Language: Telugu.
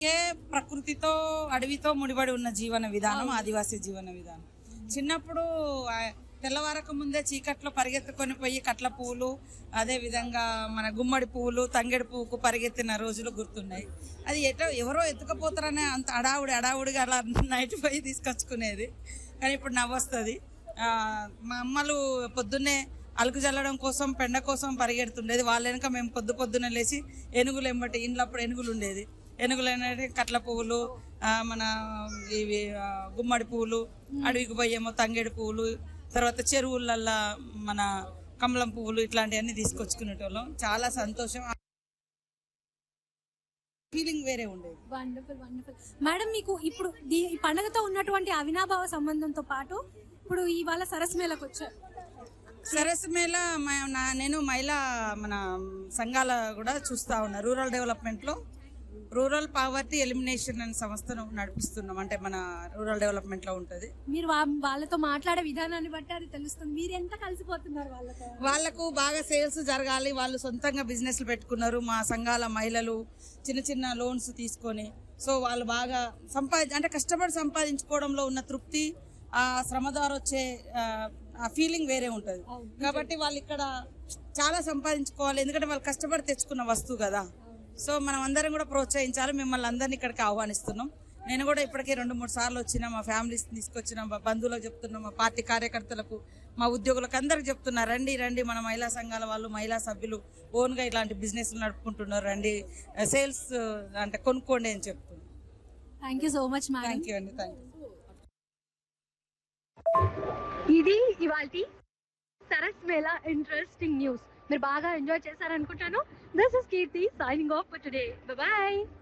ఏ ప్రకృతితో అడవితో ముడిపడి ఉన్న జీవన విధానం ఆదివాసీ జీవన విధానం చిన్నప్పుడు ఆ, తెల్లవారక ముందే చీకట్లో పరిగెత్తుకొని పోయి కట్ల పువ్వులు అదే విధంగా మన గుమ్మడి పువ్వులు తంగెడు పువ్వుకు పరిగెత్తిన రోజులు గుర్తున్నాయి అది ఎటో ఎవరో ఎత్తుకపోతారనే అంత అడావుడి అడావుడిగా అలా నైట్ పోయి తీసుకొచ్చుకునేది కానీ ఇప్పుడు నవ్వొస్తుంది ఆ, మా అమ్మలు పొద్దున్నే అలుకు చల్లడం కోసం పెండ కోసం పరిగెడుతుండేది వాళ్ళ వెనక మేము పొద్దు పొద్దున్న లేచి ఏనుగులు ఎంబటి ఇంట్లో అప్పుడు ఏనుగులు ఉండేది ఏనుగులు అనేది కట్ల పువ్వులు ఆ, మన ఇవి ఆ, గుమ్మడి పువ్వులు అడవికి పోయేమో తంగేడు పువ్వులు తర్వాత చెరువులల్లా మన కమలం పువ్వులు ఇట్లాంటివన్నీ తీసుకొచ్చుకునేటోళ్ళం చాలా సంతోషం ఫీలింగ్ వేరే ఉండేది వండర్ఫుల్ వండర్ఫుల్ మేడం మీకు ఇప్పుడు దీ- ఈ పండుగతో ఉన్నటువంటి అవినాభావ సంబంధంతో పాటు ఇప్పుడు ఇవాళ సరస్ మేళకు వచ్చారు సరస్ మేళ మ- నా- నేను మహిళా మన సంఘాల కూడా చూస్తా ఉన్నా రూరల్ డెవలప్మెంట్ లో రూరల్ పావర్టీ ఎలిమినేషన్ అనే సంస్థను నడిపిస్తున్నాం అంటే మన రూరల్ డెవలప్మెంట్ లో ఉంటది మీరు వా- వాళ్ళతో మాట్లాడే విధానాన్ని బట్టి అది తెలుస్తుంది మీరు ఎంత కలిసిపోతున్నారు వాళ్ళతో వాళ్ళకు బాగా సేల్స్ జరగాలి వాళ్ళు సొంతంగా బిజినెస్లు పెట్టుకున్నారు మా సంఘాల మహిళలు చిన్న చిన్న లోన్స్ తీసుకొని సో వాళ్ళు బాగా సంపాది అంటే కష్టపడి సంపాదించుకోవడంలో ఉన్న తృప్తి ఆ శ్రమ ద్వారా వచ్చే ఆ, ఆ ఫీలింగ్ వేరే ఉంటది కాబట్టి వాళ్ళు ఇక్కడ చాలా సంపాదించుకోవాలి ఎందుకంటే వాళ్ళు కష్టపడి తెచ్చుకున్న వస్తువు కదా సో మనం అందరం కూడా ప్రోత్సహించాలి మిమ్మల్ని అందరినీ ఇక్కడికి ఆహ్వానిస్తున్నాం నేను కూడా ఇప్పటికే రెండు మూడు సార్లు వచ్చిన మా ఫ్యామిలీస్ తీసుకొచ్చిన మా బంధువులకు చెప్తున్నా మా పార్టీ కార్యకర్తలకు మా ఉద్యోగులకు అందరికి చెప్తున్నా రండి రండి మన మహిళా సంఘాల వాళ్ళు మహిళా సభ్యులు ఓన్ గా ఇలాంటి బిజినెస్ నడుపుకుంటున్నారు రండి సేల్స్ అంటే కొనుక్కోండి అని చెప్తున్నారు thank you so much madam thank you అండి థ్యాంక్ యూ ఇది ఇవాల్టి సరస్ మేళ ఇంట్రెస్టింగ్ న్యూస్ మీరు బాగా ఎంజాయ్ చేశారనుకుంటాను this is Keerthi signing off for today bye